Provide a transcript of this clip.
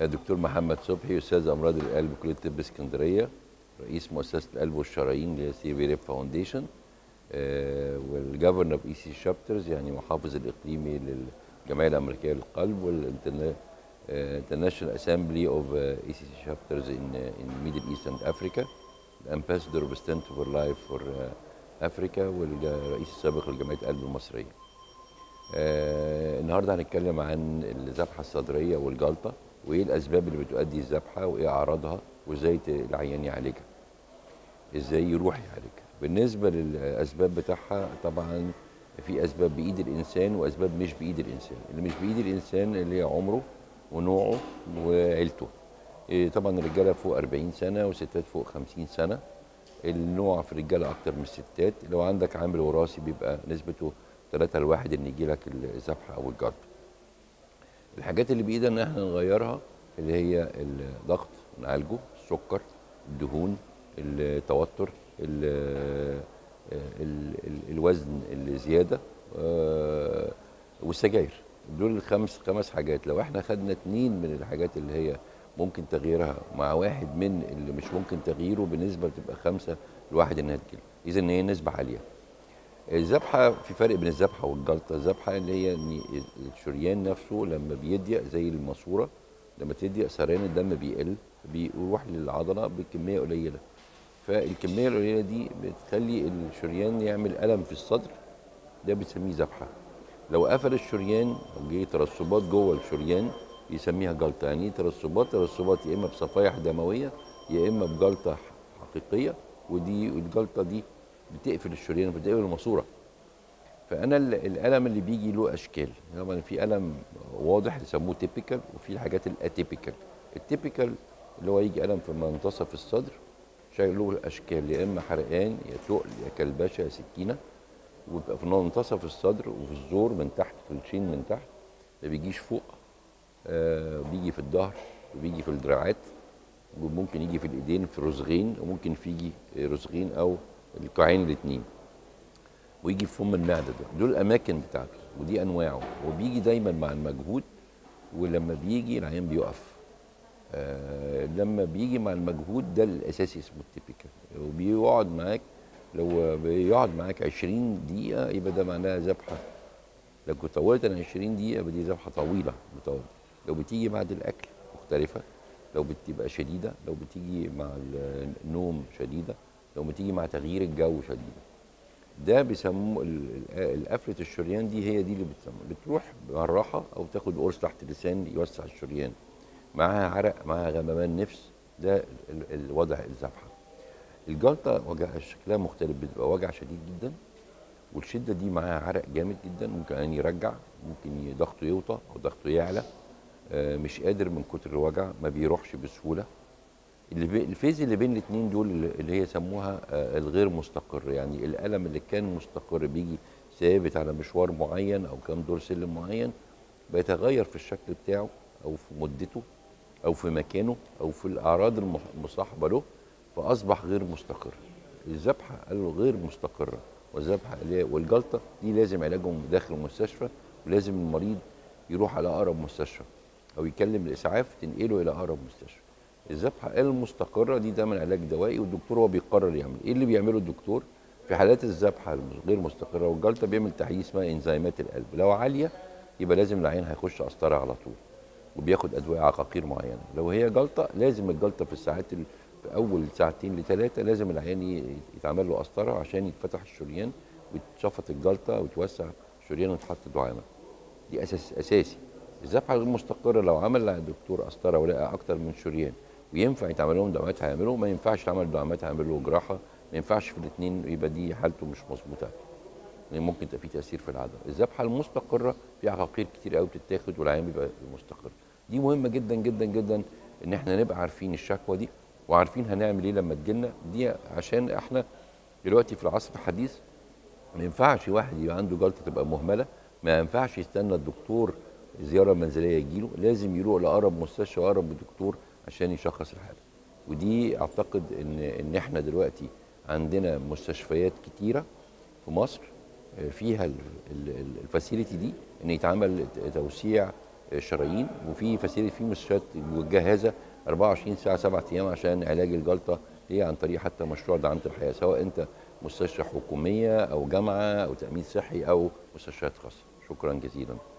الدكتور محمد صبحي استاذ امراض القلب كليه طب اسكندريه رئيس مؤسسه القلب والشرايين اللي هي سي في ريب فاونديشن والجفرنر اي سي شابترز يعني محافظ الاقليمي للجمعيه الامريكيه للقلب والانترناشونال اسامبلي اوف اي سي سي شابترز ان ان ميدل ايست اند افريكا الامباسدور اوف ستنت فور لايف فور افريكا والرئيس السابق لجمعيه القلب المصريه. آه النهارده هنتكلم عن الذبحه الصدريه والجلطه وايه الاسباب اللي بتؤدي الذبحه وايه اعراضها وازاي العيان يعالجها. ازاي يروح يعالجها. بالنسبه للاسباب بتاعها طبعا في اسباب بايد الانسان واسباب مش بايد الانسان، اللي مش بايد الانسان اللي هي عمره ونوعه وعيلته. إيه طبعا الرجاله فوق 40 سنه والستات فوق 50 سنه. النوع في الرجاله اكتر من الستات، لو عندك عامل وراثي بيبقى نسبته 3 لواحد ان يجي لك الذبحه او الجلطه. الحاجات اللي بايدنا ان احنا نغيرها اللي هي الضغط نعالجه، السكر، الدهون، التوتر، ال ال ال الوزن الزياده آه والسجاير دول الخمس خمس حاجات لو احنا خدنا اتنين من الحاجات اللي هي ممكن تغييرها مع واحد من اللي مش ممكن تغييره بنسبه بتبقى خمسه لواحد انها تجيله اذا ان هي نسبه عاليه الذبحه في فرق بين الذبحه والجلطه الذبحه اللي هي ان الشريان نفسه لما بيضيق زي الماسوره لما تضيق سريان الدم بيقل بيروح للعضله بكميه قليله فالكميه القليله دي بتخلي الشريان يعمل الم في الصدر ده بنسميه ذبحه لو قفل الشريان او جه ترسبات جوه الشريان يسميها جلطه يعني ايه ترسبات ترسبات يا اما بصفائح دمويه يا اما بجلطه حقيقيه ودي الجلطه دي بتقفل الشريان بتقفل الماسوره فانا الالم اللي بيجي له اشكال طبعا في الم واضح يسموه تيبيكال وفي الحاجات الاتيبيكال التيبيكال اللي هو يجي الم في منتصف الصدر له اشكال يا اما حرقان يا تقل يا كلبشه يا سكينه ويبقى في منتصف الصدر وفي الزور من تحت في الشين من تحت ما بيجيش فوق آه بيجي في الظهر وبيجي في الدراعات وممكن يجي في الايدين في رزغين وممكن في يجي رزغين او الكوعين الاثنين ويجي في فم المعده ده دول الاماكن بتاعته ودي انواعه وبيجي دايما مع المجهود ولما بيجي العيان بيقف آه لما بيجي مع المجهود ده الاساسي اسمه التيبيكال وبيقعد معاك لو بيقعد معاك 20 دقيقه يبقى ده معناها ذبحه لو طولت عن 20 دقيقه يبقى دي ذبحه طويله مطولة. لو بتيجي بعد الاكل مختلفه لو بتبقى شديده لو بتيجي مع النوم شديده لو بتيجي مع تغيير الجو شديده ده بيسموه القفله الشريان دي هي دي اللي بتسمى بتروح بالراحه او تاخد قرص تحت اللسان يوسع الشريان معاها عرق معاها غممان نفس ده الوضع الذبحه الجلطه وجع شكلها مختلف بتبقى وجع شديد جدا والشده دي معاها عرق جامد جدا ممكن يعني يرجع ممكن ضغطه يوطى او ضغطه يعلى آه مش قادر من كتر الوجع ما بيروحش بسهوله اللي الفيز اللي بين الاثنين دول اللي هي يسموها آه الغير مستقر يعني الالم اللي كان مستقر بيجي ثابت على مشوار معين او كام دور سلم معين بيتغير في الشكل بتاعه او في مدته او في مكانه او في الاعراض المصاحبه له فاصبح غير مستقر الذبحه قالوا غير مستقره والذبحه والجلطه دي لازم علاجهم داخل المستشفى ولازم المريض يروح على اقرب مستشفى او يكلم الاسعاف تنقله الى اقرب مستشفى الذبحه المستقره دي دايما علاج دوائي والدكتور هو بيقرر يعمل ايه اللي بيعمله الدكتور في حالات الذبحه غير مستقره والجلطه بيعمل تحليل اسمها انزيمات القلب لو عاليه يبقى لازم العين هيخش قسطره على طول وبياخد ادويه عقاقير معينه لو هي جلطه لازم الجلطه في الساعات في اول ساعتين لثلاثه لازم العيان يتعمل له قسطره عشان يتفتح الشريان ويتشفط الجلطه ويتوسع الشريان ويتحط دعامه دي اساس اساسي الذبحه المستقره لو عمل الدكتور قسطره ولقى اكتر من شريان وينفع يتعمل لهم دعامات هيعمله ما ينفعش يتعمل دعامات هيعمل له جراحه ما ينفعش في الاثنين يبقى دي حالته مش مظبوطه لان ممكن يبقى في تاثير في العضله الذبحه المستقره في عقاقير كتير قوي بتتاخد والعيان بيبقى مستقر دي مهمه جدا جدا جدا ان احنا نبقى عارفين الشكوى دي وعارفين هنعمل ايه لما تجيلنا دي عشان احنا دلوقتي في العصر الحديث ما ينفعش واحد يبقى عنده جلطه تبقى مهمله ما ينفعش يستنى الدكتور زياره منزليه يجيله لازم يروح لاقرب مستشفى واقرب دكتور عشان يشخص الحاله ودي اعتقد ان ان احنا دلوقتي عندنا مستشفيات كتيره في مصر فيها الفاسيلتي دي ان يتعمل توسيع شرايين وفي فاسيلتي في مستشفيات مجهزه 24 ساعه 7 ايام عشان علاج الجلطه هي عن طريق حتى مشروع دعامه الحياه سواء انت مستشفى حكوميه او جامعه او تامين صحي او مستشفيات خاصه شكرا جزيلا